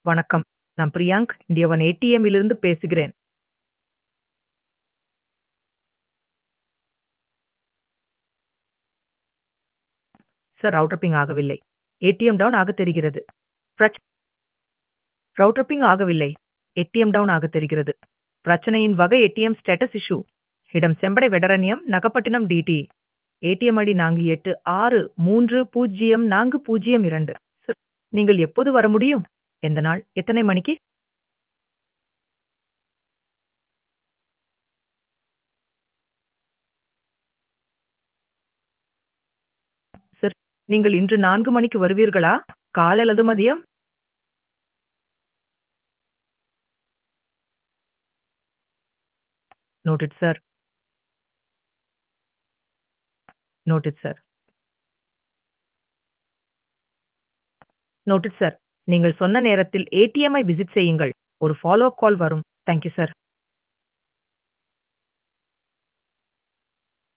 வணக்கம். நான் பிரியாங்க். India one ஏடிஎம்மிலிருந்து பேசுகிறேன். சார் ரவுட்டர் பிங் ஆகவில்லை. ஏடிஎம் டவுன் ஆகத் தெரிகிறது. பிரச் ரவுட்டர் பிங் ஆகவில்லை. ஏடிஎம் டவுன் ஆகத் தெரிகிறது. பிரச்சனையின் வகை ஏடிஎம் ஸ்டேட்டஸ் இஷ்யூ. இடம் செம்படை வெடரனியம், நகப்பட்டினம் டிடி. ATM ID 48603002. சார் நீங்கள் எப்போது வர முடியும்? எந்த நாள்? எத்தனை மணிக்கு? சார் நீங்கள் இன்று 4 மணிக்கு வருவீர்களா? காலை அல்லது மதியம்? Noted sir. Noted sir. Noted sir. நீங்கள் சொன்ன நேரத்தில் ஏடிஎம் ஐ விசிட் செய்யுங்கள். ஒரு ஃபாலோ அப் கால் வரும். Thank you sir.